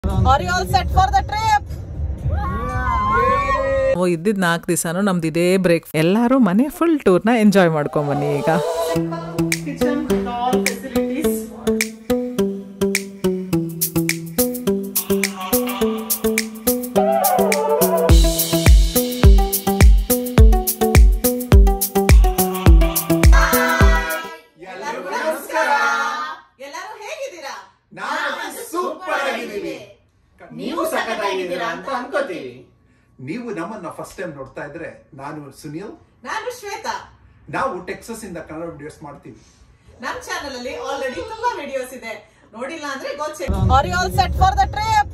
Are you all set for the trip? ನಾವು ಇದ್ದಿದ್ದು ನಾಲ್ಕು ದಿವಸನೂ ನಮ್ದು ಇದೇ ಬ್ರೇಕ್ ಎಲ್ಲರೂ ಮನೆ ಫುಲ್ ಟೂರ್ನ ಎಂಜಾಯ್ ಮಾಡ್ಕೊಂಬನ್ನಿ ಈಗ Kitchen with all facilities. ಎಲ್ಲರೂ ಹೇಗಿದ್ದೀರಾ ಸೂಪರ್ ಆಗಿದ್ದೀವಿ ನೀವು ಸಖತ್ತಾಗಿದ್ದೀರಾ ಅಂತ ಅನ್ಕೋತೀವಿ ನೀವು ನಮ್ಮನ್ನ ಫಸ್ಟ್ ಟೈಮ್ ನೋಡ್ತಾ ಇದ್ರೆ ನಾನು ಸುನಿಲ್ ನಾನು ಶ್ವೇತಾ ನಾವು ಟೆಕ್ಸಸ್ ಇಂದ ಕನ್ನಡ ವಿಡಿಯೋಸ್ ಮಾಡ್ತೀವಿ ನಮ್ಮ ಚಾನೆಲ್ ಅಲ್ಲಿ ಆಲ್ರೆಡಿ ತುಂಬಾ ವಿಡಿಯೋಸ್ ಇದೆ ನೋಡಿಲ್ಲ ಅಂದ್ರೆ go check are you all set for the trip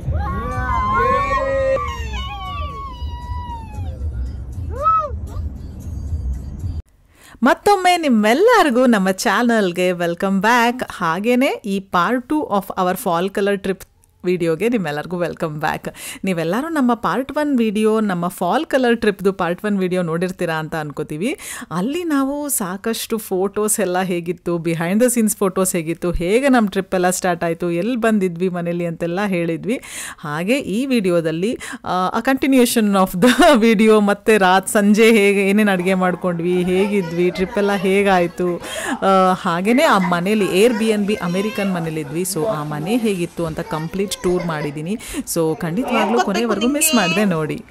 ಮತ್ತೊಮ್ಮೆ ನಿಮ್ಮೆಲ್ಲರಿಗೂ ನಮ್ಮ ಚಾನಲ್ಗೆ ವೆಲ್ಕಮ್ ಬ್ಯಾಕ್ ಹಾಗೇನೆ ಈ part two of our fall colour trip ವಿಡಿಯೋಗೆ ನಿಮ್ಮೆಲ್ಲರಿಗೂ ವೆಲ್ಕಮ್ ಬ್ಯಾಕ್ ನೀವೆಲ್ಲರೂ ನಮ್ಮ ಪಾರ್ಟ್ ಒನ್ ವಿಡಿಯೋ ನಮ್ಮ ಫಾಲ್ ಕಲರ್ ಟ್ರಿಪ್ದು ಪಾರ್ಟ್ ಒನ್ ವಿಡಿಯೋ ನೋಡಿರ್ತೀರಾ ಅಂತ ಅನ್ಕೋತೀವಿ ಅಲ್ಲಿ ನಾವು ಸಾಕಷ್ಟು ಫೋಟೋಸ್ ಎಲ್ಲ ಹೇಗಿತ್ತು ಬಿಹೈಂಡ್ ದ ಸೀನ್ಸ್ ಫೋಟೋಸ್ ಹೇಗಿತ್ತು ಹೇಗೆ ನಮ್ಮ ಟ್ರಿಪ್ ಎಲ್ಲ ಸ್ಟಾರ್ಟ್ ಆಯಿತು ಎಲ್ಲಿ ಬಂದಿದ್ವಿ ಮನೇಲಿ ಅಂತೆಲ್ಲ ಹೇಳಿದ್ವಿ ಹಾಗೆ ಈ ವಿಡಿಯೋದಲ್ಲಿ a continuation of the video ಮತ್ತು ರಾತ್ ಸಂಜೆ ಹೇಗೆ ಏನೇನು ಅಡುಗೆ ಮಾಡ್ಕೊಂಡ್ವಿ ಹೇಗಿದ್ವಿ ಟ್ರಿಪ್ ಎಲ್ಲ ಹೇಗಾಯಿತು ಹಾಗೆಯೇ ಆ ಮನೇಲಿ Airbnb American ಮನೇಲಿದ್ವಿ ಸೊ ಆ ಮನೆ ಹೇಗಿತ್ತು ಅಂತ ಕಂಪ್ಲೀಟ್ ಟೂರ್ ಮಾಡಿದ್ದೀನಿ ಸೊ ಖಂಡಿತವಾಗ್ಲೂ ಕೊನೆವರೆಗೂ ಮಿಸ್ ಮಾಡಿದೆ ನೋಡಿ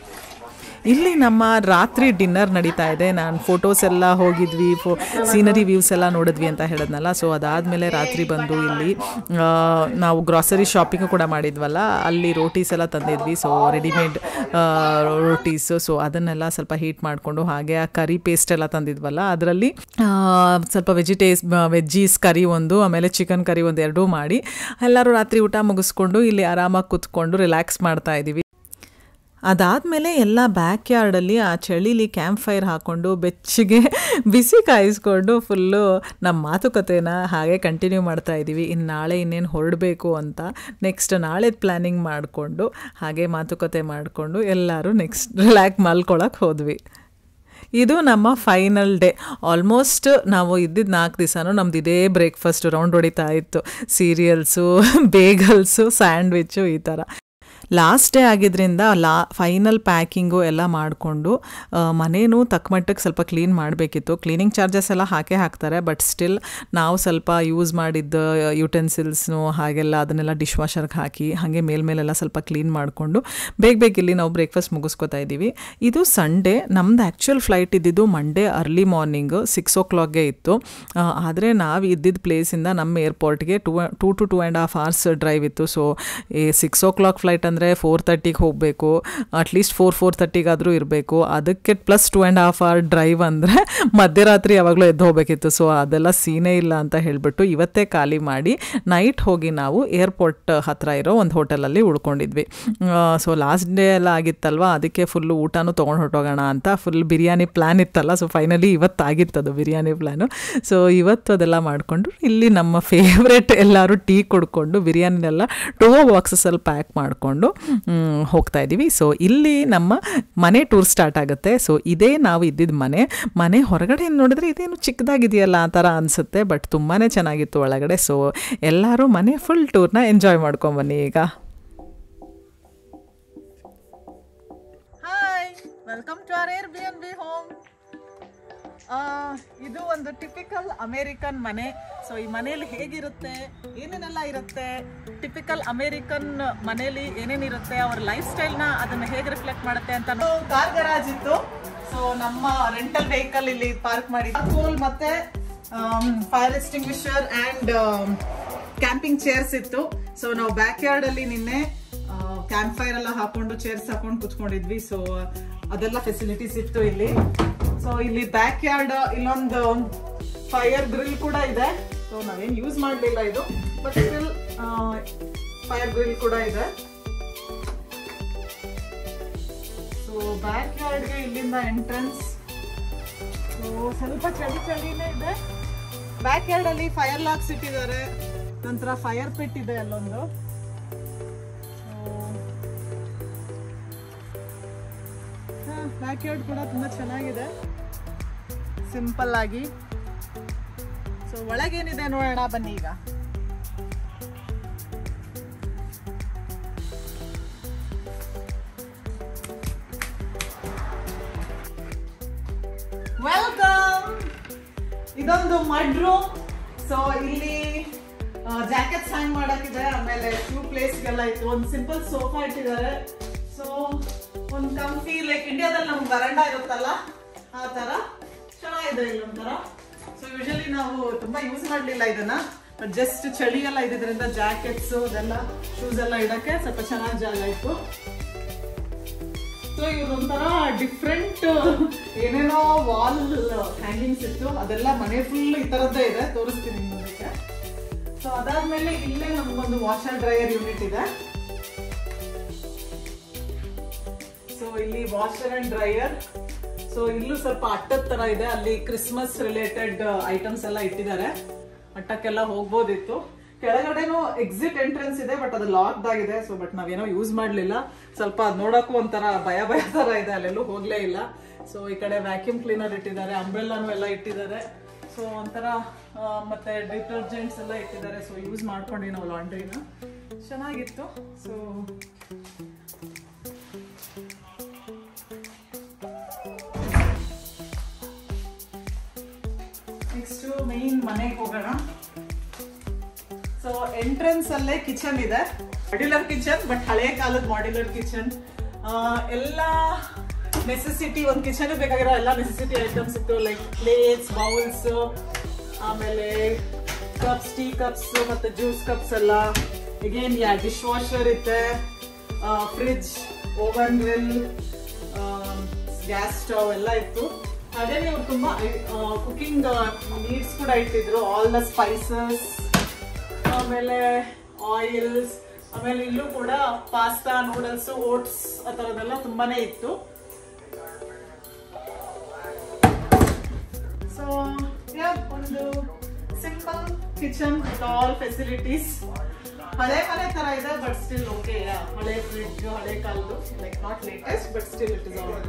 ಇಲ್ಲಿ ನಮ್ಮ ರಾತ್ರಿ ಡಿನ್ನರ್ ನಡೀತಾ ಇದೆ ನಾನು ಫೋಟೋಸ್ ಎಲ್ಲ ಹೋಗಿದ್ವಿ ಫೋ ಸೀನರಿ ವ್ಯೂಸ್ ಎಲ್ಲ ನೋಡಿದ್ವಿ ಅಂತ ಹೇಳಿದ್ನಲ್ಲ ಸೊ ಅದಾದಮೇಲೆ ರಾತ್ರಿ ಬಂದು ಇಲ್ಲಿ ಆ, ನಾವು ಗ್ರಾಸರಿ ಶಾಪಿಂಗ್ ಕೂಡ ಮಾಡಿದ್ವಲ್ಲ ಅಲ್ಲಿ ರೋಟೀಸ್ ಎಲ್ಲ ತಂದಿದ್ವಿ ಸೊ ರೆಡಿಮೇಡ್ ರೋಟೀಸು ಸೊ ಅದನ್ನೆಲ್ಲ ಸ್ವಲ್ಪ ಹೀಟ್ ಮಾಡಿಕೊಂಡು ಹಾಗೆ ಆ ಕರಿ ಪೇಸ್ಟ್ ಎಲ್ಲ ತಂದಿದ್ವಲ್ಲ ಅದರಲ್ಲಿ ಸ್ವಲ್ಪ ವೆಜಿಟೇಸ್ ವೆಜ್ಜೀಸ್ ಕರಿ ಒಂದು ಆಮೇಲೆ ಚಿಕನ್ ಕರಿ ಒಂದು ಎರಡೂ ಮಾಡಿ ಎಲ್ಲರೂ ರಾತ್ರಿ ಊಟ ಮುಗಿಸ್ಕೊಂಡು ಇಲ್ಲಿ ಆರಾಮಾಗಿ ಕೂತ್ಕೊಂಡು ರಿಲ್ಯಾಕ್ಸ್ ಮಾಡ್ತಾ ಇದ್ದೀವಿ ಅದಾದಮೇಲೆ ಎಲ್ಲ ಬ್ಯಾಕ್ ಯಾರ್ಡಲ್ಲಿ ಆ ಚಳಿಲಿ ಕ್ಯಾಂಪ್ ಫೈರ್ ಹಾಕ್ಕೊಂಡು ಬೆಚ್ಚಗೆ ಬಿಸಿ ಕಾಯಿಸ್ಕೊಂಡು ಫುಲ್ಲು ನಮ್ಮ ಮಾತುಕತೆನ ಹಾಗೆ ಕಂಟಿನ್ಯೂ ಮಾಡ್ತಾ ಇದ್ದೀವಿ ಇನ್ನು ನಾಳೆ ಇನ್ನೇನು ಹೊರಡಬೇಕು ಅಂತ ನೆಕ್ಸ್ಟ್ ನಾಳೆದು ಪ್ಲ್ಯಾನಿಂಗ್ ಮಾಡಿಕೊಂಡು ಹಾಗೆ ಮಾತುಕತೆ ಮಾಡಿಕೊಂಡು ಎಲ್ಲರೂ ನೆಕ್ಸ್ಟ್ ರಿಲ್ಯಾಕ್ ಮಲ್ಕೊಳಕ್ಕೆ ಹೋದ್ವಿ ಇದು ನಮ್ಮ ಫೈನಲ್ ಡೇ ಆಲ್ಮೋಸ್ಟ್ ನಾವು ಇದ್ದಿದ್ದು ನಾಲ್ಕು ದಿವಸನೂ ನಮ್ದು ಇದೇ ಬ್ರೇಕ್ಫಾಸ್ಟ್ ರೌಂಡ್ ಹೊಡಿತಾ ಇತ್ತು ಸೀರಿಯಲ್ಸು ಬೇಗಲ್ಸು ಸ್ಯಾಂಡ್ವಿಚ್ಚು ಈ ಥರ ಲಾಸ್ಟ್ ಡೇ ಆಗಿದ್ದರಿಂದ ಲಾ ಫೈನಲ್ ಪ್ಯಾಕಿಂಗು ಎಲ್ಲ ಮಾಡಿಕೊಂಡು ಮನೇನೂ ತಕ್ಕ ಮಟ್ಟಕ್ಕೆ ಸ್ವಲ್ಪ ಕ್ಲೀನ್ ಮಾಡಬೇಕಿತ್ತು ಕ್ಲೀನಿಂಗ್ ಚಾರ್ಜಸ್ ಎಲ್ಲ ಹಾಕೇ ಹಾಕ್ತಾರೆ ಬಟ್ ಸ್ಟಿಲ್ ನಾವು ಸ್ವಲ್ಪ ಯೂಸ್ ಮಾಡಿದ್ದ ಯುಟೆನ್ಸಿಲ್ಸ್ನು ಹಾಗೆಲ್ಲ ಅದನ್ನೆಲ್ಲ ಡಿಶ್ ವಾಷರ್ಗೆ ಹಾಕಿ ಹಾಗೆ ಮೇಲ್ಮೇಲೆಲ್ಲ ಸ್ವಲ್ಪ ಕ್ಲೀನ್ ಮಾಡಿಕೊಂಡು ಬೇಗ ಬೇಗ ಇಲ್ಲಿ ನಾವು ಬ್ರೇಕ್ಫಾಸ್ಟ್ ಮುಗಿಸ್ಕೊತಾ ಇದ್ದೀವಿ ಇದು ಸಂಡೇ ನಮ್ದು ಆ್ಯಕ್ಚುಯಲ್ ಫ್ಲೈಟ್ ಇದ್ದಿದ್ದು ಮಂಡೇ ಅರ್ಲಿ ಮಾರ್ನಿಂಗು ಸಿಕ್ಸ್ ಓ ಕ್ಲಾಕ್ಗೆ ಇತ್ತು ಆದರೆ ನಾವು ಇದ್ದಿದ್ದ ಪ್ಲೇಸಿಂದ ನಮ್ಮ ಏರ್ಪೋರ್ಟ್ಗೆ two two to two and half hours drive ಇತ್ತು ಸೊ ಈ ಸಿಕ್ಸ್ ಓ ಕ್ಲಾಕ್ ಫ್ಲೈಟ್ ಅಂದರೆ ಫೋರ್ ತರ್ಟಿಗೆ ಹೋಗಬೇಕು ಅಟ್ಲೀಸ್ಟ್ ಫೋರ್ ಫೋರ್ ತರ್ಟಿಗಾದರೂ ಇರಬೇಕು ಅದಕ್ಕೆ plus two and half hour drive ಅಂದರೆ ಮಧ್ಯರಾತ್ರಿ ಯಾವಾಗಲೂ ಎದ್ದು ಹೋಗಬೇಕಿತ್ತು ಸೊ ಅದೆಲ್ಲ ಸೀನೇ ಇಲ್ಲ ಅಂತ ಹೇಳಿಬಿಟ್ಟು ಇವತ್ತೇ ಖಾಲಿ ಮಾಡಿ ನೈಟ್ ಹೋಗಿ ನಾವು ಏರ್ಪೋರ್ಟ್ ಹತ್ತಿರ ಇರೋ ಒಂದು ಹೋಟೆಲಲ್ಲಿ ಉಳ್ಕೊಂಡಿದ್ವಿ ಸೊ ಲಾಸ್ಟ್ ಡೇ ಎಲ್ಲ ಆಗಿತ್ತಲ್ವ ಅದಕ್ಕೆ ಫುಲ್ಲು ಊಟನೂ ತೊಗೊಂಡು ಹೊರಟೋಗೋಣ ಅಂತ ಫುಲ್ ಬಿರಿಯಾನಿ ಪ್ಲ್ಯಾನ್ ಇತ್ತಲ್ಲ ಸೊ ಫೈನಲಿ ಇವತ್ತಾಗಿತ್ತದು ಬಿರಿಯಾನಿ ಪ್ಲ್ಯಾನು ಸೊ ಇವತ್ತು ಅದೆಲ್ಲ ಮಾಡಿಕೊಂಡು ಇಲ್ಲಿ ನಮ್ಮ ಫೇವ್ರೆಟ್ ಎಲ್ಲರೂ ಟೀ ಕುಡ್ಕೊಂಡು ಬಿರಿಯಾನಿನೆಲ್ಲ ಟೂ ಬಾಕ್ಸಸಲ್ಲಿ ಪ್ಯಾಕ್ ಮಾಡಿಕೊಂಡು ಹೋಗ್ತಾ ಇದ್ದೀವಿ ಸೊ ಇಲ್ಲಿ ನಮ್ಮ ಮನೆ ಟೂರ್ ಸ್ಟಾರ್ಟ್ ಆಗುತ್ತೆ ಸೊ ಇದೇ ನಾವು ಇದ್ದಿದ್ದ ಮನೆ ಮನೆ ಹೊರಗಡೆ ನೋಡಿದ್ರೆ ಇದೇನು ಚಿಕ್ಕದಾಗಿದೆಯಲ್ಲ ಆ ಥರ ಅನಿಸುತ್ತೆ ಬಟ್ ತುಂಬಾ ಚೆನ್ನಾಗಿತ್ತು ಒಳಗಡೆ ಸೊ ಎಲ್ಲರೂ ಮನೆ ಫುಲ್ ಟೂರ್ನ ಎಂಜಾಯ್ ಮಾಡ್ಕೊಂಬನ್ನಿ ಈಗ hi welcome to our Airbnb home ಇದು ಒಂದು ಟಿಪಿಕಲ್ ಅಮೇರಿಕನ್ ಮನೆ ಸೊ ಈ ಮನೆಯಲ್ಲಿ ಹೇಗಿರುತ್ತೆ ಏನೇನೆಲ್ಲ ಇರುತ್ತೆ ಟಿಪಿಕಲ್ ಅಮೇರಿಕನ್ ಮನೆಯಲ್ಲಿ ಏನೇನಿರುತ್ತೆ ಅವ್ರ ಲೈಫ್ ಸ್ಟೈಲ್ನ ಅದನ್ನ ಹೇಗೆ ರಿಫ್ಲೆಕ್ಟ್ ಮಾಡುತ್ತೆ ಅಂತ ಕಾರ್ ಗರಾಜ್ ಇತ್ತು ಸೊ ನಮ್ಮ ರೆಂಟಲ್ ವೆಹಿಕಲ್ ಇಲ್ಲಿ ಪಾರ್ಕ್ ಮಾಡಿ ಕೋಲ್ ಮತ್ತೆ fire extinguisher and camping chairs ಇತ್ತು ಸೊ ನಾವು ಬ್ಯಾಕ್ ಯಾರ್ಡ್ ಅಲ್ಲಿ ನಿನ್ನೆ ಕ್ಯಾಂಪ್ ಫೈರ್ ಎಲ್ಲ ಹಾಕೊಂಡು ಚೇರ್ಸ್ ಹಾಕೊಂಡು ಕುತ್ಕೊಂಡಿದ್ವಿ ಸೊ ಅದೆಲ್ಲ ಫೆಸಿಲಿಟೀಸ್ ಇತ್ತು ಇಲ್ಲಿ ಸೊ ಇಲ್ಲಿ ಬ್ಯಾಕ್ ಯಾರ್ಡ್ ಇಲ್ಲೊಂದು ಫೈರ್ ಗ್ರಿಲ್ ಕೂಡ ಇದೆ ಸೊ ನಾವೇನ್ ಯೂಸ್ ಮಾಡಲಿಲ್ಲ ಇದು ಬಟ್ ಸ್ಟಿಲ್ ಫೈರ್ ಗ್ರಿಲ್ ಕೂಡ ಇದೆ ಸೊ ಬ್ಯಾಕ್ ಯಾರ್ಡ್ಗೆ ಇಲ್ಲಿಂದ ಎಂಟ್ರೆನ್ಸ್ ಸೊ ಸ್ವಲ್ಪ ಚಳಿ ಚಳಿನೇ ಇದೆ ಬ್ಯಾಕ್ ಯಾರ್ಡ್ ಅಲ್ಲಿ ಫೈರ್ ಲಾಕ್ಸ್ ಇಟ್ಟಿದ್ದಾರೆ ನಂತರ ಫೈರ್ ಪಿಟ್ ಇದೆ ಅಲ್ಲೊಂದು ಬ್ಯಾಕ್ ಯಾರ್ಡ್ ಕೂಡ ತುಂಬಾ ಚೆನ್ನಾಗಿದೆ ಸಿಂಪಲ್ ಆಗಿ ಸೊ ಒಳಗೇನಿದೆ ನೋಡೋಣ ಬನ್ನಿ ಈಗ ವೆಲ್ಕಮ್ ಇದೊಂದು ಮಡ್ ರೂಮ್ ಸೊ ಇಲ್ಲಿ ಜಾಕೆಟ್ಸ್ ಹ್ಯಾಂಗ್ ಮಾಡಕ್ಕಿದೆ ಆಮೇಲೆ ಫ್ಯೂ ಪ್ಲೇಸ್ಗೆಲ್ಲ ಇತ್ತು ಒಂದು ಸಿಂಪಲ್ ಸೋಫಾ ಇಟ್ಟಿದ್ದಾರೆ ಸೊ ಒಂದು ಕಂಫಿ ಲೈಕ್ ಇಂಡಿಯಾದಲ್ಲಿ ನಮ್ಗೆ ಬರಂಡ ಇರುತ್ತಲ್ಲ ಆ ತರ ಚೆನ್ನಾಗಿದೆ ಇಲ್ಲೊಂಥರ ಸೊ ಯೂಶಲಿ ನಾವು ತುಂಬಾ ಯೂಸ್ ಮಾಡಲಿಲ್ಲ ಇದನ್ನ ಜಸ್ಟ್ ಚಳಿ ಎಲ್ಲ ಇದ್ದಿದ್ರಿಂದ ಜಾಕೆಟ್ಸ್ ಅದೆಲ್ಲ ಶೂಸ್ ಎಲ್ಲ ಇಡಕ್ಕೆ ಸ್ವಲ್ಪ ಚೆನ್ನಾಗಿ ಜಾಗ ಇತ್ತು ಸೊ ಇವ್ರೊಂಥರ ಡಿಫ್ರೆಂಟ್ ಏನೇನೋ ವಾಲ್ ಹ್ಯಾಂಗಿಂಗ್ಸ್ ಇತ್ತು ಅದೆಲ್ಲ ಮನೆ ಫುಲ್ ಈ ತರದ್ದೇ ಇದೆ ತೋರಿಸ್ತೀನಿ ಮುಂದಕ್ಕೆ ಸೊ ಅದಾದ್ಮೇಲೆ ಇಲ್ಲೇ ನಮ್ಗೊಂದು ವಾಷರ್ ಡ್ರೈಯರ್ ಯೂನಿಟ್ ಇದೆ ಸೊ ಇಲ್ಲಿ ವಾಷರ್ ಅಂಡ್ ಡ್ರೈಯರ್ ಸೊ ಇಲ್ಲೂ ಸ್ವಲ್ಪ ಅಟ್ಟದ ತರ ಇದೆ ಅಲ್ಲಿ ಕ್ರಿಸ್ಮಸ್ ರಿಲೇಟೆಡ್ ಐಟಮ್ಸ್ ಎಲ್ಲ ಇಟ್ಟಿದ್ದಾರೆ ಅಟ್ಟಕ್ಕೆಲ್ಲ ಹೋಗ್ಬೋದಿತ್ತು ಕೆಳಗಡೆನೂ ಎಕ್ಸಿಟ್ ಎಂಟ್ರೆನ್ಸ್ ಇದೆ ಬಟ್ ಅದು ಲಾಕ್ಡ್ ಆಗಿದೆ ಸೊ ಬಟ್ ನಾವೇನೋ ಯೂಸ್ ಮಾಡ್ಲಿಲ್ಲ ಸ್ವಲ್ಪ ಅದ್ ನೋಡಕ್ಕೂ ಒಂಥರ ಭಯ ಭಯ ತರ ಇದೆ ಅಲ್ಲೆಲ್ಲೂ ಹೋಗ್ಲೇ ಇಲ್ಲ ಸೊ ಈ ಕಡೆ ವ್ಯಾಕ್ಯೂಮ್ ಕ್ಲೀನರ್ ಇಟ್ಟಿದ್ದಾರೆ ಅಂಬ್ರೆಲ್ಲಾನು ಎಲ್ಲ ಇಟ್ಟಿದ್ದಾರೆ ಸೊ ಒಂಥರ ಆ, ಮತ್ತೆ ಡಿಟರ್ಜೆಂಟ್ಸ್ ಎಲ್ಲ ಇಟ್ಟಿದ್ದಾರೆ ಸೊ ಯೂಸ್ ಮಾಡ್ಕೊಂಡ್ವಿ ನಾವು ಲಾಂಡ್ರಿನ ಚೆನ್ನಾಗಿತ್ತು ಸೊ ನೆಕ್ಸ್ಟ್ ಮೈನ್ ಮನೆಗೆ ಹೋಗೋಣ ಸೊ ಎಂಟ್ರೆನ್ಸ್ ಅಲ್ಲೇ ಕಿಚನ್ ಇದೆ ಮಾಡ್ಯುಲರ್ ಕಿಚನ್ ಬಟ್ ಹಳೆ ಕಾಲದ ಮಾಡ್ಯುಲರ್ ಕಿಚನ್ ಎಲ್ಲ ನೆಸೆಸಿಟಿ ಒಂದು ಕಿಚನ್ ಬೇಕಾಗಿರೋ ಎಲ್ಲ ನೆಸೆಸಿಟಿ ಐಟಮ್ಸ್ ಇತ್ತು ಲೈಕ್ ಪ್ಲೇಟ್ಸ್ ಬೌಲ್ಸ್ ಆಮೇಲೆ ಕಪ್ಸ್ ಟೀ ಕಪ್ಸ್ ಮತ್ತೆ ಜ್ಯೂಸ್ ಕಪ್ಸ್ ಎಲ್ಲ ಅಗೇನ್ ಯಾ ಡಿಶ್ ವಾಷರ್ ಇತ್ತೆ fridge oven grill gas stove ಎಲ್ಲ ಇತ್ತು ಅದೇ ಇವ್ರು ತುಂಬಾ ಕುಕಿಂಗ್ ನೀಡ್ಸ್ ಕೂಡ ಇಟ್ಟಿದ್ರು ಆಲ್ ದ ಸ್ಪೈಸಸ್ ಆಮೇಲೆ ಆಯಿಲ್ಸ್ ಆಮೇಲೆ ಇಲ್ಲೂ ಕೂಡ ಪಾಸ್ತಾ ನೂಡಲ್ಸ್ ಓಟ್ಸ್ ಆ ಥರದ್ದೆಲ್ಲ ತುಂಬಾನೇ ಇತ್ತು ಸೊ ಒಂದು simple kitchen with all facilities ಹಳೆ ಮನೆ ತರ ಇದೆ ಬಟ್ ಸ್ಟಿಲ್ ಓಕೆ ಹಳೆ ಫ್ರಿಡ್ಜ್ ಹಳೆ ಕಾಲದ್ದು like not latest but still it is all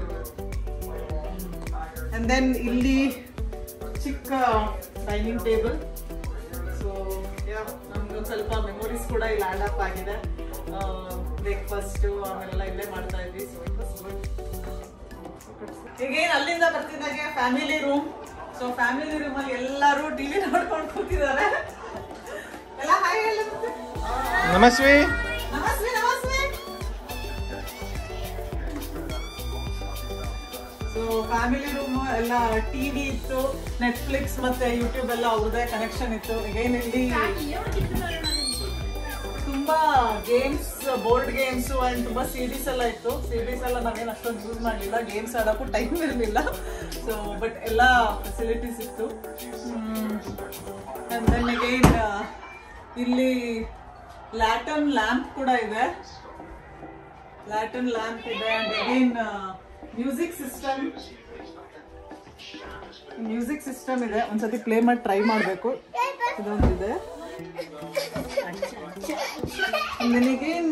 and then ಇಲ್ಲಿ ಚಿಕ್ಕ ಡೈನಿಂಗ್ ಟೇಬಲ್ ಸೊ ನಮ್ಗೊಂದು ಸ್ವಲ್ಪ ಮೆಮೊರೀಸ್ ಕೂಡ ಇಲ್ಲಿ ಆಡ್ ಅಪ್ ಆಗಿದೆ ಬ್ರೇಕ್ಫಾಸ್ಟ್ ಆಮೇಲೆಲ್ಲ ಇಲ್ಲೇ ಮಾಡ್ತಾ ಇದ್ವಿ ಸೊ ಇಟ್ ವಾಸ್ ಗುಡ್ ಈಗೇನ್ ಅಲ್ಲಿಂದ ಬರ್ತಿದ್ದಾಗೆ family room so family room ಅಲ್ಲಿ ಎಲ್ಲರೂ ಟಿವಿ ನೋಡ್ಕೊಂಡು ಕೂತಿದ್ದಾರೆ ಎಲ್ಲ ಹಾಯ್ ಹೇಳಿ ಮತ್ತೆ. ನಮಸ್ತೆ ನಮಸ್ತೆ ನಮಸ್ತೆ ಸೊ ಫ್ಯಾಮಿಲಿ ರೂಮ್ ಎಲ್ಲ ಟಿವಿ ಇತ್ತು ನೆಟ್ಫ್ಲಿಕ್ಸ್ ಮತ್ತೆ ಯೂಟ್ಯೂಬ್ ಎಲ್ಲ ಅವ್ರದೇ ಕನೆಕ್ಷನ್ ಇತ್ತು ಈಗೇನ್ ಇಲ್ಲಿ ತುಂಬಾ ಗೇಮ್ಸ್ ಬೋರ್ಡ್ ಗೇಮ್ಸ್ ಅಂಡ್ ತುಂಬಾ ಸೀರೀಸ್ ಎಲ್ಲ ಇತ್ತು ಸೀರೀಸ್ ಎಲ್ಲ ನಾವೇನು ಅಷ್ಟೊಂದು ಯೂಸ್ ಮಾಡಲಿಲ್ಲ ಗೇಮ್ಸ್ ಆಡೋಕ್ಕೂ ಟೈಮ್ ಇರಲಿಲ್ಲ ಸೊ ಬಟ್ ಎಲ್ಲ ಫೆಸಿಲಿಟೀಸ್ ಇತ್ತು ಅಂಡ್ ದೆನ್ ಅಗೈನ್ ಇಲ್ಲಿ ಲ್ಯಾಟನ್ ಲ್ಯಾಂಪ್ ಕೂಡ ಇದೆ ಲ್ಯಾಟನ್ ಲ್ಯಾಂಪ್ ಇದೆ and again music system music system ಇದೆ ಒಂದ್ಸತಿ ಪ್ಲೇ ಮಾಡಿ ಟ್ರೈ ಮಾಡಬೇಕು ಇದೊಂದಿದೆ ನನಗೇನ್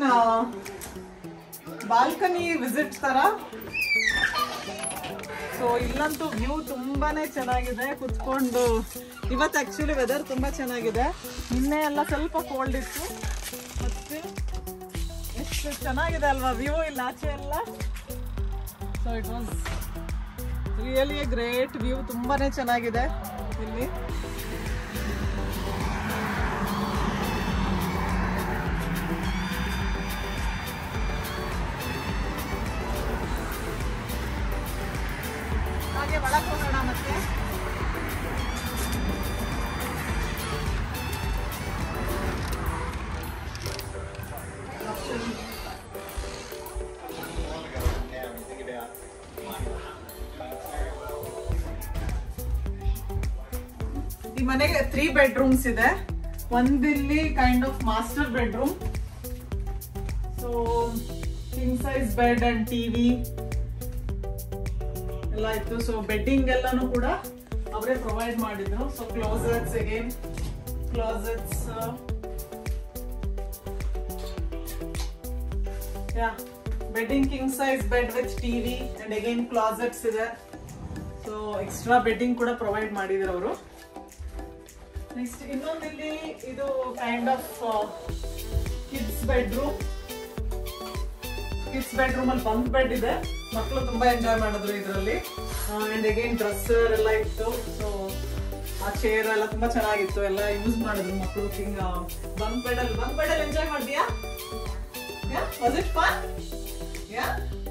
ಬಾಲ್ಕನಿ ವಿಸಿಟ್ ತರ ಸೊ ಇಲ್ಲಂತೂ ವ್ಯೂ ತುಂಬಾನೇ ಚೆನ್ನಾಗಿದೆ ಕುತ್ಕೊಂಡು ಇವತ್ತು ಆಕ್ಚುಲಿ ವೆದರ್ ತುಂಬಾ ಚೆನ್ನಾಗಿದೆ ನಿನ್ನೆ ಎಲ್ಲ ಸ್ವಲ್ಪ ಕೋಲ್ಡ್ ಇತ್ತು ಮತ್ತೆ ಎಷ್ಟು ಚೆನ್ನಾಗಿದೆ ಅಲ್ವಾ ವ್ಯೂ ಇಲ್ಲ ಆಚೆ ಎಲ್ಲ so it was really a great view ತುಂಬಾನೇ ಚೆನ್ನಾಗಿದೆ ಇಲ್ಲಿ ಹಾಗೆ ಒಳಗೆ ಹೋಗೋಣ ಮತ್ತೆ ಈ ಮನೆಗೆ ತ್ರೀ ಬೆಡ್ರೂಮ್ಸ್ ಇದೆ ಒಂದಿಲ್ಲಿ kind of master bedroom so king size bed and TV ಎಲ್ಲ ಇತ್ತು ಸೊ ಬೆಡ್ಡಿಂಗ್ ಎಲ್ಲಾನು ಕೂಡ ಅವರೇ ಪ್ರೊವೈಡ್ ಮಾಡಿದ್ರು so closets again closets yeah bedding king size bed with TV and again closets ಇದೆ ಸೊ ಎಕ್ಸ್ಟ್ರಾ ಬೆಡ್ಡಿಂಗ್ ಕೂಡ ಪ್ರೊವೈಡ್ ಮಾಡಿದ್ರು ಅವರು ನೆಕ್ಸ್ಟ್ ಇನ್ನೊಂದಿಲ್ಲಿ ಇದು kind of kids bedroom kids bedroom ಅಲ್ಲಿ ಬಂಕ್ ಬೆಡ್ ಇದೆ ಮಕ್ಕಳು ತುಂಬಾ ಎಂಜಾಯ್ ಮಾಡಿದ್ರು ಇದರಲ್ಲಿ ಅಂಡ್ ಅಗೇನ್ ಡ್ರೆಸ್ಸರ್ ಎಲ್ಲ ಇತ್ತು ಸೊ ಆ ಚೇರ್ ಎಲ್ಲ ತುಂಬಾ ಚೆನ್ನಾಗಿತ್ತು ಎಲ್ಲ ಯೂಸ್ ಮಾಡಿದ್ರು ಮಕ್ಕಳು ಹಿಂಗ ಬಂಕ್ ಬೆಡ್ ಅಲ್ಲಿ ಬಂಕ್ ಬೆಡ್ ಅಲ್ಲಿ ಎಂಜಾಯ್ ಮಾಡಿದ್ಯಾ yeah was it fun yeah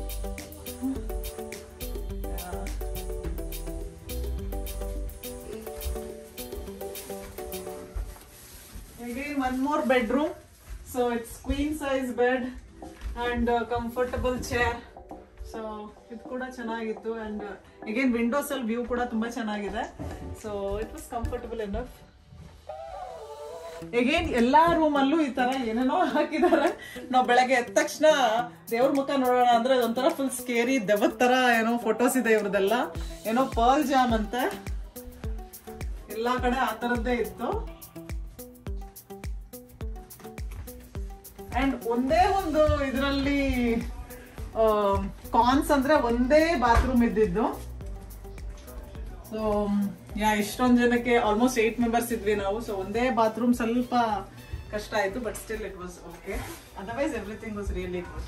Again, one more bedroom. So it's queen size bed and uh, comfortable chair. So ಇದು ಕೂಡ ಚೆನ್ನಾಗಿತ್ತು ಅಂಡ್ ಅಗೇನ್ ವಿಂಡೋಸ್ ಅಲ್ಲಿ ವ್ಯೂ ಕೂಡ ತುಂಬಾ ಚೆನ್ನಾಗಿದೆ so it was comfortable enough again ಎಲ್ಲಾ ರೂಮ್ ಅಲ್ಲೂ ಈ ತರ ಏನೇನೋ ಹಾಕಿದ್ದಾರೆ ನಾವು ಬೆಳಗ್ಗೆ ಎದ್ದ ತಕ್ಷಣ ದೇವ್ರ ಮುಖ ನೋಡೋಣ ಅಂದ್ರೆ ಒಂಥರ ಫುಲ್ ಸ್ಕೇರಿ ದೆವ್ವದ ತರ ಏನೋ ಫೋಟೋಸ್ ಇದೆ ಇವ್ರದೆಲ್ಲ ಏನೋ ಪರ್ಲ್ ಜಾಮ್ ಅಂತೆ ಎಲ್ಲಾ ಕಡೆ ಆ ತರದ್ದೇ ಇತ್ತು ಅಂಡ್ ಒಂದೇ ಒಂದು ಇದರಲ್ಲಿ ಕಾನ್ಸ್ ಅಂದ್ರೆ ಒಂದೇ ಬಾತ್ರೂಮ್ ಇದ್ದಿದ್ದು ಸೊ ಯಾ ಇಷ್ಟೊಂದು ಜನಕ್ಕೆ ಆಲ್ಮೋಸ್ಟ್ ಏಟ್ ಮೆಂಬರ್ಸ್ ಇದ್ವಿ ನಾವು ಸೊ ಒಂದೇ ಬಾತ್ರೂಮ್ ಸ್ವಲ್ಪ ಕಷ್ಟ ಆಯ್ತು but still it was okay otherwise everything was really good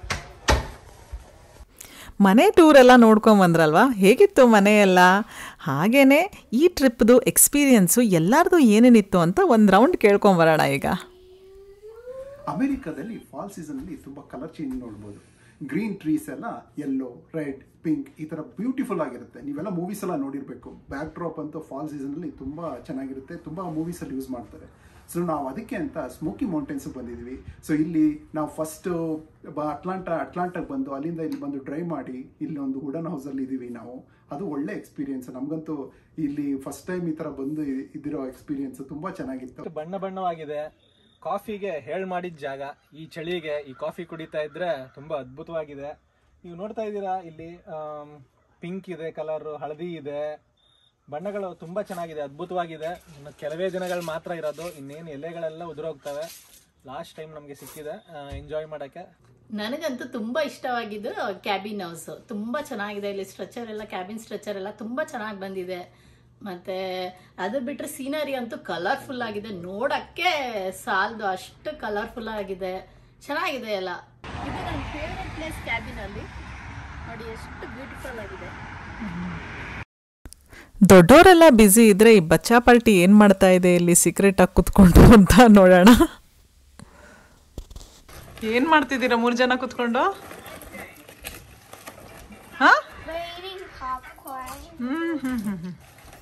ಮನೆ ಟೂರ್ ಎಲ್ಲ ನೋಡ್ಕೊಂಬಂದ್ರಲ್ವಾ ಹೇಗಿತ್ತು ಮನೆ ಎಲ್ಲ ಹಾಗೇನೆ ಈ ಟ್ರಿಪ್ದು ಎಕ್ಸ್ಪೀರಿಯನ್ಸು ಎಲ್ಲರದು ಏನೇನಿತ್ತು ಅಂತ ಒಂದು ರೌಂಡ್ ಕೇಳ್ಕೊಂಬರೋಣ ಈಗ ಅಮೆರಿಕದಲ್ಲಿ ಫಾಲ್ ಸೀಸನ್ ಅಲ್ಲಿ ತುಂಬಾ ಕಲರ್ ಚೇಂಜ್ ನೋಡ್ಬೋದು ಗ್ರೀನ್ ಟ್ರೀಸ್ ಎಲ್ಲ ಯೆಲ್ಲೋ ರೆಡ್ ಪಿಂಕ್ ಈ ತರ ಬ್ಯೂಟಿಫುಲ್ ಆಗಿರುತ್ತೆ ನೀವೆಲ್ಲ ಮೂವೀಸ್ ಎಲ್ಲ ನೋಡಿರ್ಬೇಕು ಬ್ಯಾಕ್ ಡ್ರಾಪ್ ಅಂತೂ ಫಾಲ್ ಸೀಸನ್ ಅಲ್ಲಿ ತುಂಬಾ ಚೆನ್ನಾಗಿರುತ್ತೆ ತುಂಬಾ ಮೂವೀಸ್ ಅಲ್ಲಿ ಯೂಸ್ ಮಾಡ್ತಾರೆ ಸೊ ನಾವು ಅದಕ್ಕೆ ಅಂತ ಸ್ಮೋಕಿ ಮೌಂಟೇನ್ಸ್ ಬಂದಿದ್ವಿ ಸೊ ಇಲ್ಲಿ ನಾವು ಫಸ್ಟ್ ಅಟ್ಲಾಂಟಾ ಅಟ್ಲಾಂಟಾಗೆ ಬಂದು ಅಲ್ಲಿಂದ ಇಲ್ಲಿ ಬಂದು ಡ್ರೈವ್ ಮಾಡಿ ಇಲ್ಲಿ ಒಂದು ವುಡನ್ ಹೌಸ್ ಅಲ್ಲಿ ಇದೀವಿ ನಾವು ಅದು ಒಳ್ಳೆ ಎಕ್ಸ್ಪೀರಿಯನ್ಸ್ ನಮಗಂತೂ ಇಲ್ಲಿ ಫಸ್ಟ್ ಟೈಮ್ ಈ ತರ ಬಂದು ಇದಿರೋ ಎಕ್ಸ್ಪೀರಿಯನ್ಸ್ ತುಂಬಾ ಚೆನ್ನಾಗಿತ್ತು ಬಣ್ಣ ಬಣ್ಣವಾಗಿದೆ ಕಾಫಿಗೆ ಹೇಳ್ ಮಾಡಿದ ಜಾಗ ಈ ಚಳಿಗೆ ಈ ಕಾಫಿ ಕುಡಿತಾ ಇದ್ರೆ ತುಂಬಾ ಅದ್ಭುತವಾಗಿದೆ ನೀವು ನೋಡ್ತಾ ಇದ್ದೀರಾ ಇಲ್ಲಿ ಪಿಂಕ್ ಇದೆ ಕಲರ್ ಹಳದಿ ಇದೆ ಬಣ್ಣಗಳು ತುಂಬಾ ಚೆನ್ನಾಗಿದೆ ಅದ್ಭುತವಾಗಿದೆ ಇನ್ನು ಕೆಲವೇ ದಿನಗಳು ಮಾತ್ರ ಇರೋದು ಇನ್ನೇನು ಎಲೆಗಳೆಲ್ಲ ಉದುರೋಗ್ತವೆ ಲಾಸ್ಟ್ ಟೈಮ್ ನಮಗೆ ಸಿಕ್ಕಿದೆ ಎಂಜಾಯ್ ಮಾಡಕ್ಕೆ ನನಗಂತೂ ತುಂಬಾ ಇಷ್ಟವಾಗಿದ್ದು ಕ್ಯಾಬಿನ್ ಹೌಸ್ ತುಂಬಾ ಚೆನ್ನಾಗಿದೆ ಇಲ್ಲಿ ಸ್ಟ್ರೆಚರ್ ಎಲ್ಲ ಕ್ಯಾಬಿನ್ ಸ್ಟ್ರೆಚರ್ ಎಲ್ಲ ತುಂಬಾ ಚೆನ್ನಾಗಿ ಬಂದಿದೆ ಮತ್ತೆ ಅದು ಬಿಟ್ರೆ ಸೀನರಿ ಅಂತೂ ಕಲರ್ಫುಲ್ ಆಗಿದೆ ನೋಡಕ್ಕೆ ಸಾಲದು ಅಷ್ಟು ಕಲರ್ಫುಲ್ ಆಗಿದೆ ಚೆನ್ನಾಗಿದೆ ಎಲ್ಲ ಇದು ನನ್ನ ಫೇವ್ರೆಟ್ ಪ್ಲೇಸ್ ಕ್ಯಾಬಿನ್ ಅಲ್ಲಿ ನೋಡಿ ಎಷ್ಟು ಬ್ಯೂಟಿಫುಲ್ ಆಗಿದೆ ದೊಡ್ಡವರೆಲ್ಲ ಬ್ಯುಸಿ ಇದ್ರೆ ಈ ಬಚ್ಚಾ ಪಾರ್ಟಿ ಏನು ಮಾಡ್ತಾ ಇದೆ ಇಲ್ಲಿ ಸೀಕ್ರೆಟ್ ಆಗಿ ಕುತ್ಕೊಂಡು ಅಂತ ನೋಡೋಣ ಏನ್ ಮಾಡ್ತಿದ್ದೀರಾ ಮೂರ್ ಜನ ಕುತ್ಕೊಂಡು ಹಾ ಹ್ಮ್ ಹ್ಮ್ ಹ್ಮ್ ಹ್ಮ್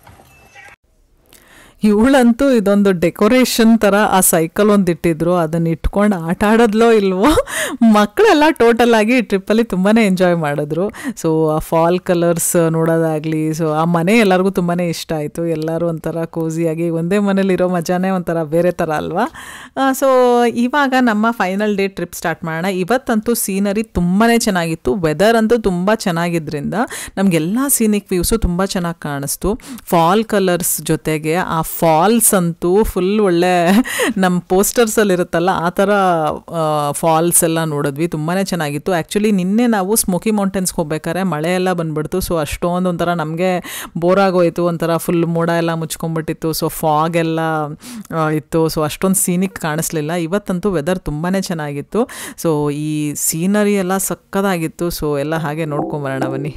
ಇವಳಂತೂ ಇದೊಂದು ಡೆಕೋರೇಷನ್ ಥರ ಆ ಸೈಕಲ್ ಒಂದು ಇಟ್ಟಿದ್ರು ಅದನ್ನ ಇಟ್ಕೊಂಡು ಆಟ ಆಡೋದ್ಲೋ ಇಲ್ವೋ ಮಕ್ಕಳೆಲ್ಲ ಟೋಟಲ್ ಆಗಿ ಟ್ರಿಪ್ಪಲ್ಲಿ ತುಂಬಾ ಎಂಜಾಯ್ ಮಾಡಿದ್ರು ಸೊ ಆ ಫಾಲ್ ಕಲರ್ಸ್ ನೋಡೋದಾಗಲಿ ಸೊ ಆ ಮನೆ ಎಲ್ಲರಿಗೂ ತುಂಬಾ ಇಷ್ಟ ಆಯಿತು ಎಲ್ಲರೂ ಒಂಥರ ಕೋಸಿಯಾಗಿ ಒಂದೇ ಮನೇಲಿರೋ ಮಜಾನೇ ಒಂಥರ ಬೇರೆ ಥರ ಅಲ್ವಾ ಸೊ ಇವಾಗ ನಮ್ಮ ಫೈನಲ್ ಡೇ ಟ್ರಿಪ್ ಸ್ಟಾರ್ಟ್ ಮಾಡೋಣ ಇವತ್ತಂತೂ ಸೀನರಿ ತುಂಬಾ ಚೆನ್ನಾಗಿತ್ತು ವೆದರ್ ಅಂತೂ ತುಂಬ ಚೆನ್ನಾಗಿದ್ರಿಂದ ನಮಗೆಲ್ಲ ಸೀನಿಕ್ ವ್ಯೂಸು ತುಂಬ ಚೆನ್ನಾಗಿ ಕಾಣಿಸ್ತು ಫಾಲ್ ಕಲರ್ಸ್ ಜೊತೆಗೆ ಆ ಫಾಲ್ಸ್ ಅಂತೂ ಫುಲ್ ಒಳ್ಳೆ ನಮ್ಮ ಪೋಸ್ಟರ್ಸಲ್ಲಿ ಇರುತ್ತಲ್ಲ ಆ ಥರ ಫಾಲ್ಸ್ ಎಲ್ಲ ನೋಡಿದ್ವಿ ತುಂಬಾ ಚೆನ್ನಾಗಿತ್ತು ಆ್ಯಕ್ಚುಲಿ ನಿನ್ನೆ ನಾವು ಸ್ಮೋಕಿ ಮೌಂಟೇನ್ಸ್ಗೆ ಹೋಗ್ಬೇಕಾದ್ರೆ ಮಳೆ ಎಲ್ಲ ಬಂದ್ಬಿಡ್ತು ಸೊ ಅಷ್ಟೊಂದು ಒಂಥರ ನಮಗೆ ಬೋರ್ ಆಗೋಯ್ತು ಒಂಥರ ಫುಲ್ ಮೋಡ ಎಲ್ಲ ಮುಚ್ಕೊಂಡ್ಬಿಟ್ಟಿತ್ತು ಸೊ ಫಾಗ್ ಎಲ್ಲ ಆ, ಇತ್ತು ಸೊ ಅಷ್ಟೊಂದು ಸೀನಿಕ್ ಕಾಣಿಸ್ಲಿಲ್ಲ ಇವತ್ತಂತೂ ವೆದರ್ ತುಂಬಾ ಚೆನ್ನಾಗಿತ್ತು ಸೊ ಈ ಸೀನರಿ ಎಲ್ಲ ಸಕ್ಕದಾಗಿತ್ತು ಸೊ ಎಲ್ಲ ಹಾಗೆ ನೋಡ್ಕೊಂಬರೋಣ ಬನ್ನಿ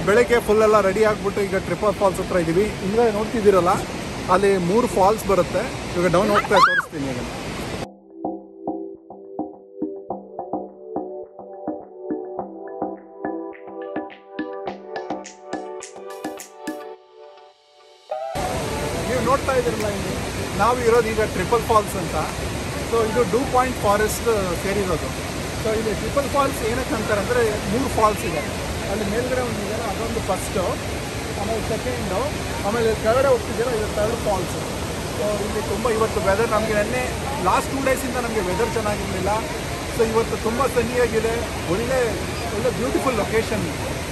ಬೆಳಗ್ಗೆ ಫುಲ್ ಎಲ್ಲ ರೆಡಿ ಆಗಿಬಿಟ್ಟು ಈಗ ಟ್ರಿಪಲ್ ಫಾಲ್ಸ್ ಹತ್ರ ಇದ್ದೀವಿ ಹಿಂದೆ ನೋಡ್ತಿದ್ದೀರಲ್ಲ ಅಲ್ಲಿ ಮೂರು ಫಾಲ್ಸ್ ಬರುತ್ತೆ ಇವಾಗ ಡೌನ್ ಹೋಗ್ತಾ ತೋರಿಸ್ತೀನಿ ಈಗ ನೀವು ನೋಡ್ತಾ ಇದ್ದೀರಲ್ಲ ಇಲ್ಲಿ ನಾವು ಇರೋದು ಈಗ ಟ್ರಿಪಲ್ ಫಾಲ್ಸ್ ಅಂತ ಸೊ ಇದು ಡೂ ಪಾಯಿಂಟ್ ಫಾರೆಸ್ಟ್ ಸೇರಿರೋದು ಸೊ ಇಲ್ಲಿ ಟ್ರಿಪಲ್ ಫಾಲ್ಸ್ ಏನಕ್ಕೆ ಅಂತಾರೆ ಅಂದರೆ ಮೂರು ಫಾಲ್ಸ್ ಇದೆ ಅಲ್ಲಿ ಮೇಲ್ಗಡೆ ಒಂದು ಇದೆ ಅದೊಂದು ಫಸ್ಟು ಆಮೇಲೆ ಸೆಕೆಂಡು ಆಮೇಲೆ ಕೆಳಗಡೆ ಹೋಗ್ತಿದ್ದೀರ ಇದು ಥರ್ಡ್ ಫಾಲ್ಸ್ ಸೊ ಇಲ್ಲಿ ತುಂಬ ಇವತ್ತು ವೆದರ್ ನಮಗೆ ನೆನ್ನೆ ಲಾಸ್ಟ್ ಟೂ ಡೇಸಿಂದ ನಮಗೆ ವೆದರ್ ಚೆನ್ನಾಗಿರಲಿಲ್ಲ ಸೊ ಇವತ್ತು ತುಂಬ ಸನಿಯಾಗಿದೆ ಒಳ್ಳೆ ಒಳ್ಳೆ ಬ್ಯೂಟಿಫುಲ್ ಲೊಕೇಶನ್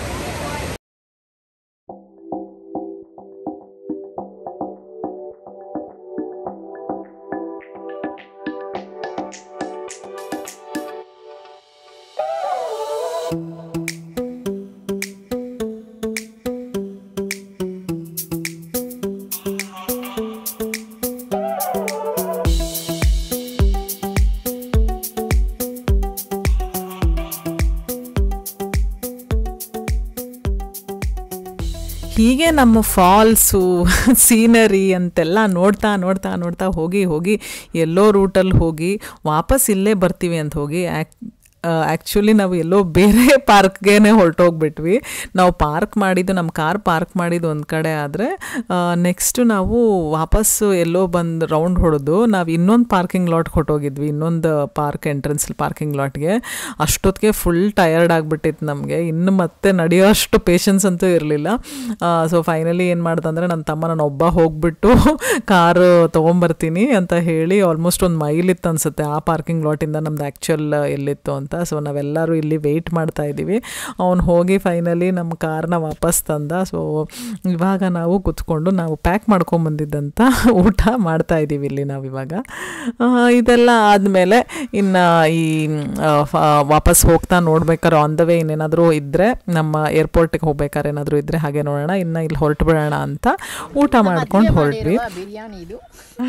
ಹೀಗೆ ನಮ್ಮ ಫಾಲ್ಸು ಸೀನರಿ ಅಂತೆಲ್ಲ ನೋಡ್ತಾ ನೋಡ್ತಾ ನೋಡ್ತಾ ಹೋಗಿ ಹೋಗಿ ಎಲ್ಲೋ ರೂಟಲ್ಲಿ ಹೋಗಿ ವಾಪಸ್ ಇಲ್ಲೇ ಬರ್ತೀವಿ ಅಂತ ಹೋಗಿ ಆ್ಯಕ್ ಆ್ಯಕ್ಚುಲಿ ನಾವು ಎಲ್ಲೋ ಬೇರೆ ಪಾರ್ಕ್ಗೇನೆ ಹೊರಟೋಗ್ಬಿಟ್ವಿ ನಾವು ಪಾರ್ಕ್ ಮಾಡಿದ್ದು ನಮ್ಮ ಕಾರ್ ಪಾರ್ಕ್ ಮಾಡಿದ್ದು ಒಂದು ಕಡೆ ಆದರೆ ನೆಕ್ಸ್ಟು ನಾವು ವಾಪಸ್ಸು ಎಲ್ಲೋ ಬಂದು ರೌಂಡ್ ಹೊಡೆದು ನಾವು ಇನ್ನೊಂದು ಪಾರ್ಕಿಂಗ್ ಲಾಟ್ಗೆ ಹೊರಟೋಗಿದ್ವಿ ಇನ್ನೊಂದು ಪಾರ್ಕ್ ಎಂಟ್ರೆನ್ಸ್ ಪಾರ್ಕಿಂಗ್ ಲಾಟ್ಗೆ ಅಷ್ಟೊತ್ತಿಗೆ ಫುಲ್ ಟಯರ್ಡ್ ಆಗಿಬಿಟ್ಟಿತ್ತು ನಮಗೆ ಇನ್ನು ಮತ್ತೆ ನಡೆಯೋ ಅಷ್ಟು ಪೇಷನ್ಸ್ ಅಂತೂ ಇರಲಿಲ್ಲ ಸೊ ಫೈನಲಿ ಏನು ಮಾಡ್ದಂದ್ರೆ ನನ್ನ ತಮ್ಮ ನಾನು ಒಬ್ಬ ಹೋಗ್ಬಿಟ್ಟು ಕಾರು ತೊಗೊಂಬರ್ತೀನಿ ಅಂತ ಹೇಳಿ ಆಲ್ಮೋಸ್ಟ್ ಒಂದು ಮೈಲ್ ಇತ್ತು ಅನಿಸುತ್ತೆ ಆ ಪಾರ್ಕಿಂಗ್ ಲಾಟಿಂದ ನಮ್ದು ಆ್ಯಕ್ಚುಲ್ ಎಲ್ಲಿತ್ತು ಅಂತ ಸೊ ನಾವೆಲ್ಲರೂ ಇಲ್ಲಿ ವೆಯ್ಟ್ ಮಾಡ್ತಾ ಇದ್ದೀವಿ ಅವ್ನು ಹೋಗಿ ಫೈನಲಿ ನಮ್ಮ ಕಾರ್ನ ವಾಪಸ್ ತಂದ ಸೊ ಇವಾಗ ನಾವು ಕುತ್ಕೊಂಡು ನಾವು ಪ್ಯಾಕ್ ಮಾಡ್ಕೊಂಬಂದಿದ್ದಂಥ ಊಟ ಮಾಡ್ತಾ ಇದ್ದೀವಿ ಇಲ್ಲಿ ನಾವು ಇವಾಗ ಆ, ಇದೆಲ್ಲ ಆದಮೇಲೆ ಇನ್ನು ಈ ಆ, ಫ- ವಾಪಸ್ ಹೋಗ್ತಾ ನೋಡ್ಬೇಕಾದ್ರೆ ಆನ್ ದ ವೇ ಇನ್ನೇನಾದರೂ ಇದ್ದರೆ ನಮ್ಮ ಏರ್ಪೋರ್ಟಿಗೆ ಹೋಗ್ಬೇಕಾದ್ರೆ ಏನಾದರೂ ಇದ್ದರೆ ಹಾಗೆ ನೋಡೋಣ ಇನ್ನು ಇಲ್ಲಿ ಹೊರಟು ಬಿಡೋಣ ಅಂತ ಊಟ ಮಾಡ್ಕೊಂಡು ಹೊರಟ್ವಿ ಬಿರಿಯಾನಿ ಇದು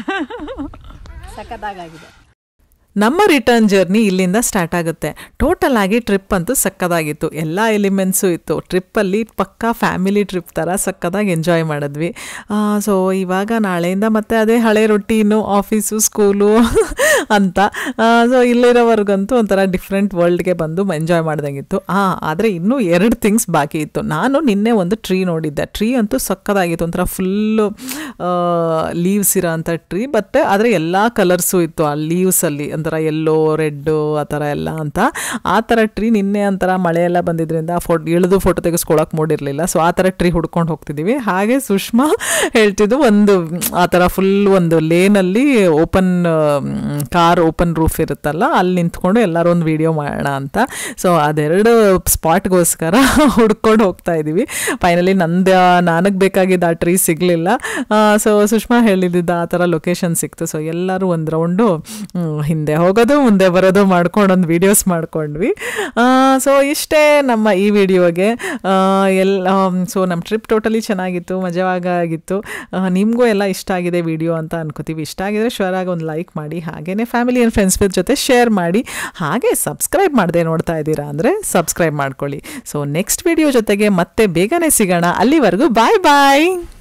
ಸಖತ್ತಾಗಿದೆ ನಮ್ಮ ರಿಟರ್ನ್ ಜರ್ನಿ ಇಲ್ಲಿಂದ ಸ್ಟಾರ್ಟ್ ಆಗುತ್ತೆ ಟೋಟಲ್ ಆಗಿ ಟ್ರಿಪ್ ಅಂತೂ ಸಕ್ಕದಾಗಿತ್ತು ಎಲ್ಲ ಎಲಿಮೆಂಟ್ಸು ಇತ್ತು ಟ್ರಿಪ್ಪಲ್ಲಿ ಪಕ್ಕಾ ಫ್ಯಾಮಿಲಿ ಟ್ರಿಪ್ ಥರ ಸಕ್ಕದಾಗಿ ಎಂಜಾಯ್ ಮಾಡಿದ್ವಿ ಸೊ ಇವಾಗ ನಾಳೆಯಿಂದ ಮತ್ತೆ ಅದೇ ಹಳೆ ರೊಟೀನು ಆಫೀಸು ಸ್ಕೂಲು ಅಂತ ಸೊ ಇಲ್ಲಿರೋವರೆಗಂತೂ ಒಂಥರ ಡಿಫ್ರೆಂಟ್ ವರ್ಲ್ಡ್ಗೆ ಬಂದು ಎಂಜಾಯ್ ಮಾಡ್ದಂಗಿತ್ತು ಹಾಂ ಆದರೆ ಇನ್ನೂ ಎರಡು ಥಿಂಗ್ಸ್ ಬಾಕಿ ಇತ್ತು ನಾನು ನಿನ್ನೆ ಒಂದು ಟ್ರೀ ನೋಡಿದ್ದೆ ಟ್ರೀ ಅಂತೂ ಸಕ್ಕದಾಗಿತ್ತು ಒಂಥರ ಫುಲ್ಲು ಲೀವ್ಸ್ ಇರೋ ಅಂಥ ಟ್ರೀ ಬಟ್ ಆದರೆ ಎಲ್ಲ ಕಲರ್ಸು ಇತ್ತು ಆ ಲೀವ್ಸಲ್ಲಿ ಒಂಥರ ಎಲ್ಲೋ ರೆಡ್ಡು ಆ ಥರ ಎಲ್ಲ ಅಂತ ಆ ಥರ ಟ್ರೀ ನಿನ್ನೆ ಒಂಥರ ಮಳೆ ಎಲ್ಲ ಬಂದಿದ್ರಿಂದ ಫೋಟೋ ಇಳಿದು ಫೋಟೋ ತೆಗೆಸ್ಕೊಳಕ್ಕೆ ಮೂಡಿರಲಿಲ್ಲ ಸೊ ಆ ಥರ ಟ್ರೀ ಹುಡ್ಕೊಂಡು ಹೋಗ್ತಿದ್ದೀವಿ ಹಾಗೆ ಸುಷ್ಮಾ ಹೇಳ್ತಿದ್ದು ಒಂದು ಆ ಥರ ಫುಲ್ ಒಂದು ಲೇನಲ್ಲಿ ಓಪನ್ ಕಾರ್ ಓಪನ್ ರೂಫ್ ಇರುತ್ತಲ್ಲ ಅಲ್ಲಿ ನಿಂತ್ಕೊಂಡು ಎಲ್ಲರೂ ಒಂದು ವೀಡಿಯೋ ಮಾಡೋಣ ಅಂತ ಸೊ ಅದೆರಡು ಸ್ಪಾಟ್ಗೋಸ್ಕರ ಹುಡ್ಕೊಂಡು ಹೋಗ್ತಾ ಇದ್ದೀವಿ ಫೈನಲಿ ನಂದು ನನಗೆ ಬೇಕಾಗಿದ್ದ ಆ ಟ್ರೀ ಸಿಗಲಿಲ್ಲ ಸೊ ಸುಷ್ಮಾ ಹೇಳಿದ್ದ ಆ ಥರ ಲೊಕೇಶನ್ ಸಿಕ್ತು ಸೊ ಎಲ್ಲರೂ ಒಂದು ರೌಂಡು ಹಿಂದೆ ಹೋಗೋದು ಮುಂದೆ ಬರೋದು ಮಾಡ್ಕೊಂಡು ಒಂದು ವೀಡಿಯೋಸ್ ಮಾಡ್ಕೊಂಡ್ವಿ ಸೊ ಇಷ್ಟೇ ನಮ್ಮ ಈ ವಿಡಿಯೋಗೆ ಎಲ್ಲ ಸೊ ನಮ್ಮ ಟ್ರಿಪ್ ಟೋಟಲಿ ಚೆನ್ನಾಗಿತ್ತು ಮಜವಾಗಿತ್ತು ನಿಮಗೂ ಎಲ್ಲ ಇಷ್ಟ ಆಗಿದೆ ವಿಡಿಯೋ ಅಂತ ಅನ್ಕೋತೀವಿ ಇಷ್ಟ ಆಗಿದ್ರೆ ಶೋರ್ ಆಗಿ ಒಂದು ಲೈಕ್ ಮಾಡಿ ಹಾಗೆಯೇ ಫ್ಯಾಮಿಲಿ ಆ್ಯಂಡ್ ಫ್ರೆಂಡ್ಸ್ ಜೊತೆ ಶೇರ್ ಮಾಡಿ ಹಾಗೆ ಸಬ್ಸ್ಕ್ರೈಬ್ ಮಾಡದೆ ನೋಡ್ತಾ ಇದ್ದೀರಾ ಅಂದರೆ ಸಬ್ಸ್ಕ್ರೈಬ್ ಮಾಡ್ಕೊಳ್ಳಿ ಸೊ ನೆಕ್ಸ್ಟ್ ವಿಡಿಯೋ ಜೊತೆಗೆ ಮತ್ತೆ ಬೇಗನೆ ಸಿಗೋಣ ಅಲ್ಲಿವರೆಗೂ ಬಾಯ್ ಬಾಯ್